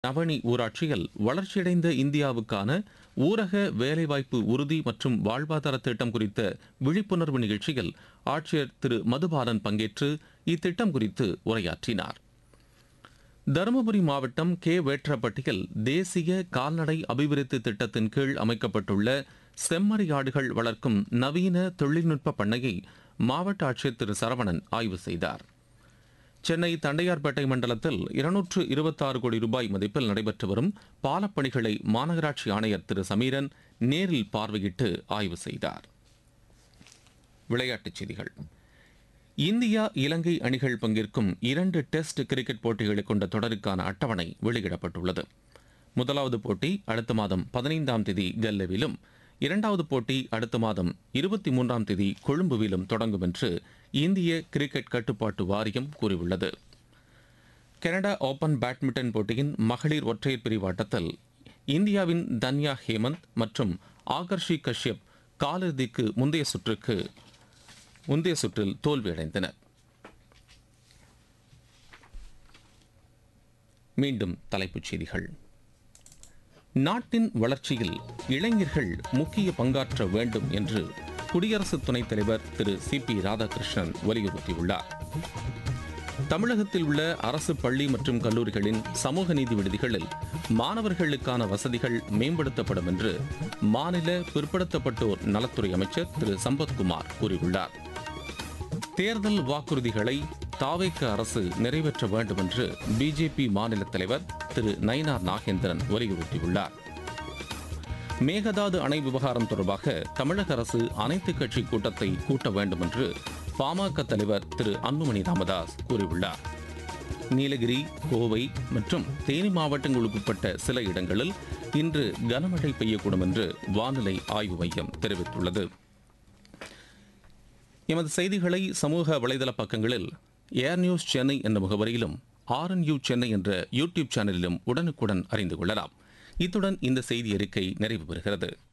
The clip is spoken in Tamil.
நவனி ஊராட்சியில் வளர்ச்சியடைந்த இந்தியாவுக்கான ஊரக வேலைவாய்ப்பு உறுதி மற்றும் வாழ்வாதார திட்டம் குறித்த விழிப்புணர்வு நிகழ்ச்சியில் ஆட்சியர் திரு மதுபாலன் பங்கேற்று இத்திட்டம் குறித்து உரையாற்றினார் தருமபுரி மாவட்டம் கே வேற்றப்பட்டியில் தேசிய கால்நடை அபிவிருத்தி திட்டத்தின் கீழ் அமைக்கப்பட்டுள்ள செம்மறியாடுகள் வளர்க்கும் நவீன தொழில்நுட்ப பண்ணையை மாவட்ட ஆட்சியர் திரு சரவணன் ஆய்வு செய்தார் சென்னை தண்டையார்பேட்டை மண்டலத்தில் இருநூற்று இருபத்தாறு கோடி ரூபாய் மதிப்பில் நடைபெற்று வரும் பாலப்பணிகளை மாநகராட்சி ஆணையர் திரு சமீரன் நேரில் பார்வையிட்டு ஆய்வு செய்தார் விளையாட்டுச் செய்திகள் இந்தியா இலங்கை அணிகள் பங்கேற்கும் இரண்டு டெஸ்ட் கிரிக்கெட் போட்டிகளை கொண்ட தொடருக்கான அட்டவணை வெளியிடப்பட்டுள்ளது முதலாவது போட்டி அடுத்த மாதம் பதினைந்தாம் தேதி கல்லவிலும் இரண்டாவது போட்டி அடுத்த மாதம் இருபத்தி மூன்றாம் தேதி கொழும்புவிலும் தொடங்கும் என்று இந்திய கிரிக்கெட் கட்டுப்பாட்டு வாரியம் கூறியுள்ளது கனடா ஓபன் பேட்மிண்டன் போட்டியின் மகளிர் ஒற்றையர் பிரிவு ஆட்டத்தில் இந்தியாவின் தன்யா ஹேமந்த் மற்றும் ஆகர்ஷி கஷ்யப் காலிறுதிக்கு முந்தைய சுற்றுக்கு முந்தைய சுற்றில் தோல்வியடைந்தனர் மீண்டும் தலைப்புச் செய்திகள் நாட்டின் வளர்ச்சியில் இளைஞர்கள் முக்கிய பங்காற்ற வேண்டும் என்று குடியரசு துணைத் தலைவர் திரு சி பி ராதாகிருஷ்ணன் வலியுறுத்தியுள்ளார் தமிழகத்தில் உள்ள அரசு பள்ளி மற்றும் கல்லூரிகளின் சமூக நீதி விடுதிகளில் மாணவர்களுக்கான வசதிகள் மேம்படுத்தப்படும் என்று மாநில பிற்படுத்தப்பட்டோர் நலத்துறை அமைச்சர் திரு சம்பத்குமார் கூறியுள்ளார் தேர்தல் வாக்குறுதிகளை தாவேக்க அரசு நிறைவேற்ற வேண்டும் என்று பிஜேபி மாநில தலைவர் திரு நயினார் நாகேந்திரன் வலியுறுத்தியுள்ளார் மேகதாது அணை விவகாரம் தொடர்பாக தமிழக அரசு அனைத்துக் கட்சி கூட்டத்தை கூட்ட வேண்டும் என்று பாமக தலைவர் திரு அன்புமணி ராமதாஸ் கூறியுள்ளார் நீலகிரி கோவை மற்றும் தேனி மாவட்டங்களுக்கு உட்பட்ட சில இடங்களில் இன்று கனமழை பெய்யக்கூடும் என்று வானிலை ஆய்வு மையம் தெரிவித்துள்ளது எமது செய்திகளை சமூக வலைதள பக்கங்களில் ஏர் நியூஸ் சென்னை என்ற முகவரியிலும் ஆர்என்யூ சென்னை என்ற யூடியூப் சேனலிலும் உடனுக்குடன் அறிந்து கொள்ளலாம் இத்துடன் இந்த செய்தி அறிக்கை நிறைவு பெறுகிறது